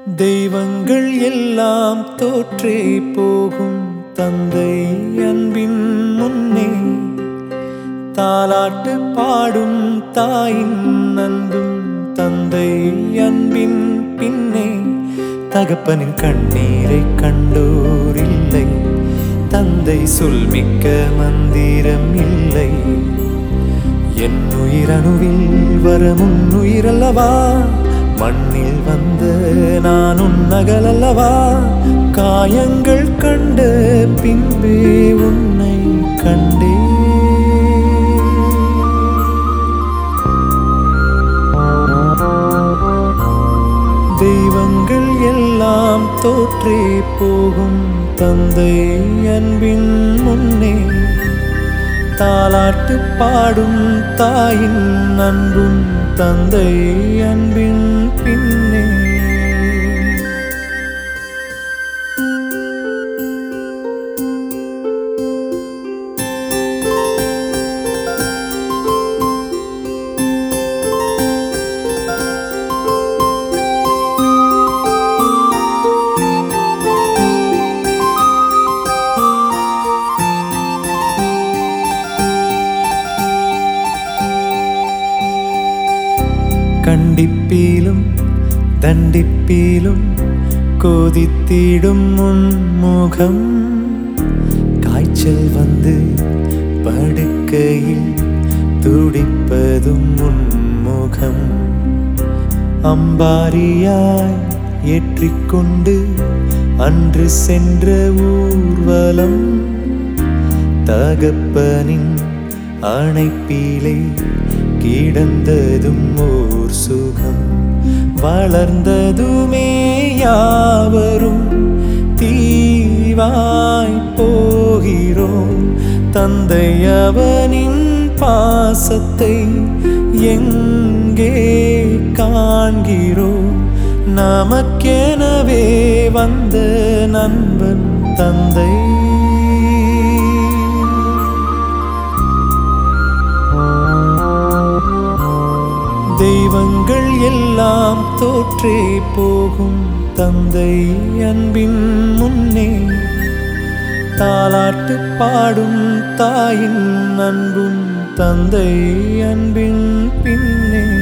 தெய்வங்கள் எல்லாம் தோற்றே போகும் தந்தை அன்பின் முன்னே தாலாட்டு பாடும் தாயின் அன்பும் தந்தை அன்பின் பின்னே தகப்பனின் கண்ணீரை கண்டோர் இல்லை தந்தை சொல்மிக்க மந்திரம் இல்லை என் உயிரணுவில் வரும் உயிரல்லவா மண்ணில் வந்த நான் உன் நகலல்லவா காயங்கள் கண்ட பின்பே உன்னை கண்டே தெய்வங்கள் எல்லாம் தோற்றே போகும் தந்தை அன்பின் முன்னே தாலாட்டு பாடும் தாயின் அன்பும் தந்தை அன்பின் பின்னே கண்டிப்பீலும் தண்டிப்பீலும் கொதித்திடும் உன் முகம் காய்ச்சல் வந்து படுக்கையில் துடிப்பதும் உன் முகம் அம்பாரியாய் ஏற்றிக்கொண்டு அன்று சென்ற ஊர்வலம் தகப்பனின் அணைப்பிலே கிடந்ததும் ஓர் சுகம் வளர்ந்ததுமே யாவரும் தீவாய் போகிறோம் தந்தை அவனின் பாசத்தை எங்கே காண்கிறோம் நமக்கெனவே வந்த நண்பன் தந்தை தெய்வங்கள் எல்லாம் தோற்றே போகும் தந்தை அன்பின் முன்னே தாலாட்டு பாடும் தாயின் அன்பும் தந்தை அன்பின் பின்னே